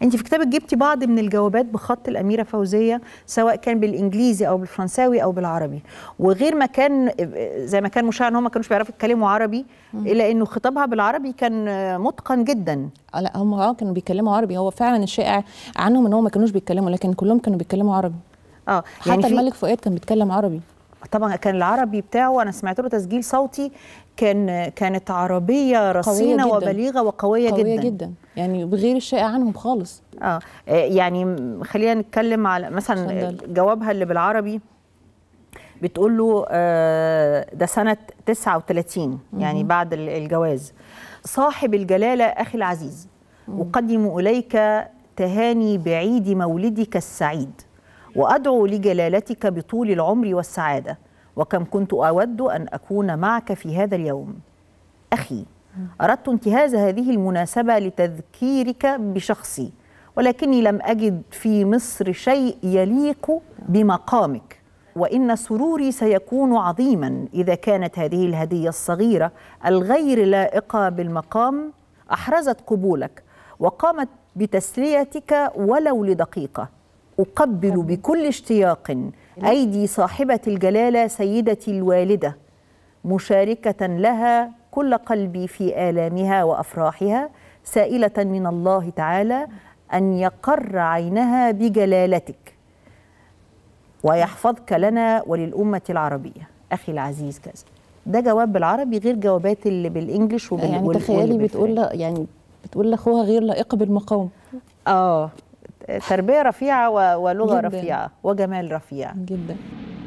انت في كتابك جبتي بعض من الجوابات بخط الاميره فوزيه سواء كان بالانجليزي او بالفرنساوي او بالعربي وغير ما كان زي ما كان مشاع ان هم ما كانوش بيعرفوا يتكلموا عربي الا انه خطابها بالعربي كان متقن جدا آه لا هم اه كانوا بيتكلموا عربي هو فعلا الشائع عنهم ان هم ما كانوش بيتكلموا لكن كلهم كانوا بيتكلموا عربي اه حتى في- الملك فؤاد كان بيتكلم عربي طبعا كان العربي بتاعه انا سمعت له تسجيل صوتي كان كانت عربيه رصينه جداً. وبليغه وقويه, قويه جدا, جدا يعني بغير الشائع عنهم خالص اه يعني م- خلينا نتكلم على مثلا اتفضل. جوابها اللي بالعربي بتقول له آه، ده سنة 39 يعني بعد ال- الجواز صاحب الجلالة أخي العزيز أقدم إليك تهاني بعيد مولدك السعيد وأدعو لجلالتك بطول العمر والسعادة وكم كنت أود أن أكون معك في هذا اليوم أخي أردت انتهاز هذه المناسبة لتذكيرك بشخصي ولكني لم أجد في مصر شيء يليق بمقامك وإن سروري سيكون عظيما إذا كانت هذه الهدية الصغيرة الغير لائقة بالمقام أحرزت قبولك وقامت بتسليتك ولو لدقيقة أقبل بكل اشتياق أيدي صاحبة الجلالة سيدتي الوالدة مشاركة لها كل قلبي في آلامها وأفراحها سائلة من الله تعالى أن يقر عينها بجلالتك ويحفظك لنا وللأمة العربية أخي العزيز كذا ده جواب بالعربي غير جوابات اللي بالإنجليش وبال يعني وال- تخيلي واللي بتقول بالفرنسي. ل- يعني بتقول لاخوها غير لائقه بالمقام آه تربية رفيعة و- ولغة جداً. رفيعة وجمال رفيع جدا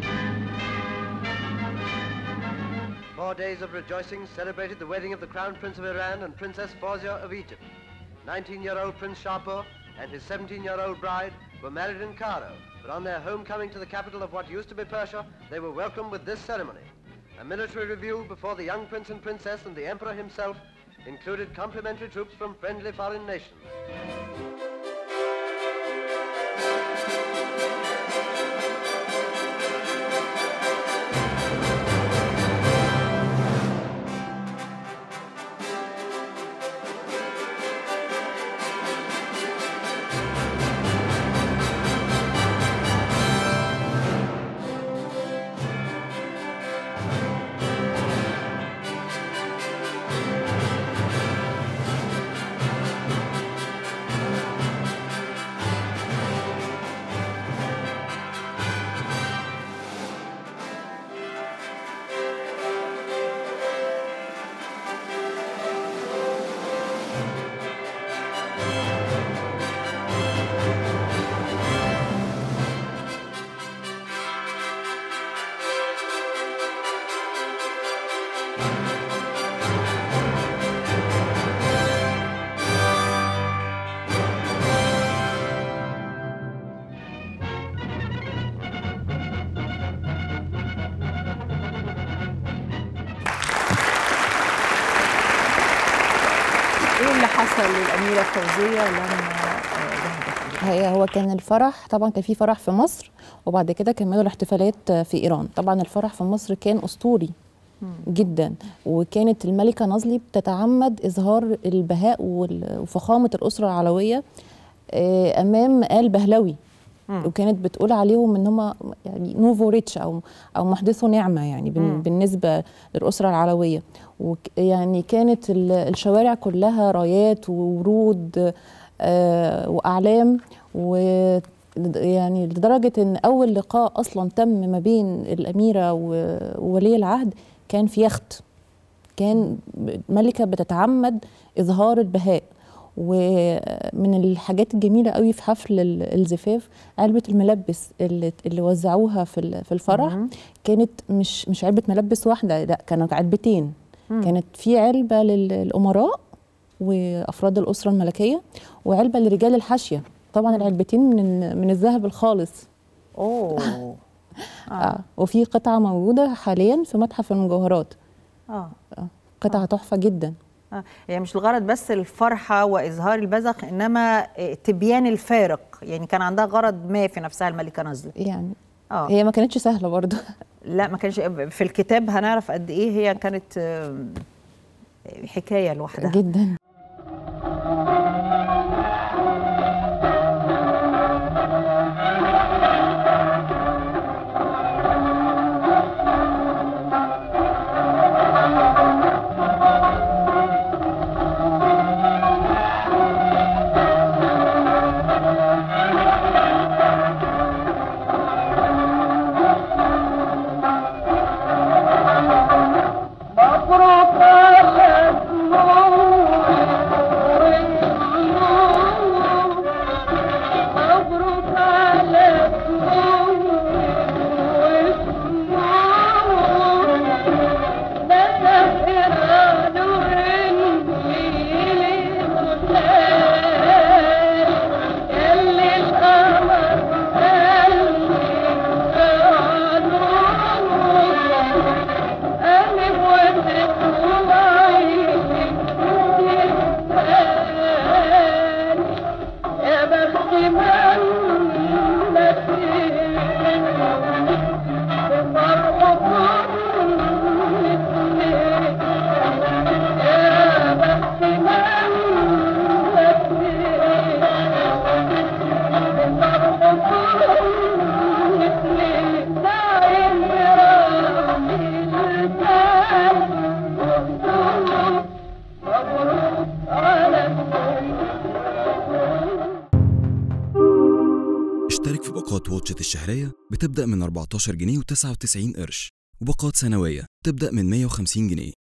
Four days of rejoicing celebrated the wedding of the Crown Prince of Iran and Princess Fawzia of Egypt. 19-year-old Prince Shahpur and his 17-year-old bride were married in Cairo, but on their homecoming to the capital of what used to be Persia, they were welcomed with this ceremony. A military review before the young prince and princess and the emperor himself included complimentary troops from friendly foreign nations. إيه اللي حصل للأميرة فوزية لما آه، ذهبت إلى هي هو كان الفرح طبعا كان في فرح في مصر وبعد كده كملوا الاحتفالات في ايران طبعا الفرح في مصر كان اسطوري جدا وكانت الملكه نازلي بتتعمد اظهار البهاء وال- وفخامه الاسره العلويه آه، امام ال بهلوي وكانت بتقول عليهم ان هم يعني نوفو ريتش او او محدثو نعمه يعني بال- بالنسبه للاسره العلويه ويعني كانت ال- الشوارع كلها رايات وورود آه، واعلام و يعني لدرجه ان اول لقاء اصلا تم ما بين الاميره و- وولي العهد كان في يخت كان ملكه بتتعمد اظهار البهاء ومن الحاجات الجميله قوي في حفل ال- الزفاف علبه الملبس اللي, اللي وزعوها في ال- في الفرح كانت مش مش علبه ملبس واحده لا كانت علبتين كانت في علبه لل- للامراء وافراد الاسره الملكيه وعلبه لرجال الحاشيه طبعا العلبتين من من الذهب الخالص أوه آه. وفي قطعه موجوده حاليا في متحف المجوهرات آه آه. قطعه تحفه جدا آه، يعني مش الغرض بس الفرحة وإظهار البذخ إنما آه، تبيان الفارق يعني كان عندها غرض ما في نفسها الملكة نازلة يعني آه. هي ما كانتش سهله برضو لا ما كانش في الكتاب هنعرف قد إيه هي كانت آه، حكاية لوحدها جدا اشترك في باقات واتشت الشهرية بتبدأ من 14 جنيه و99 قرش وباقات سنوية تبدأ من 150 جنيه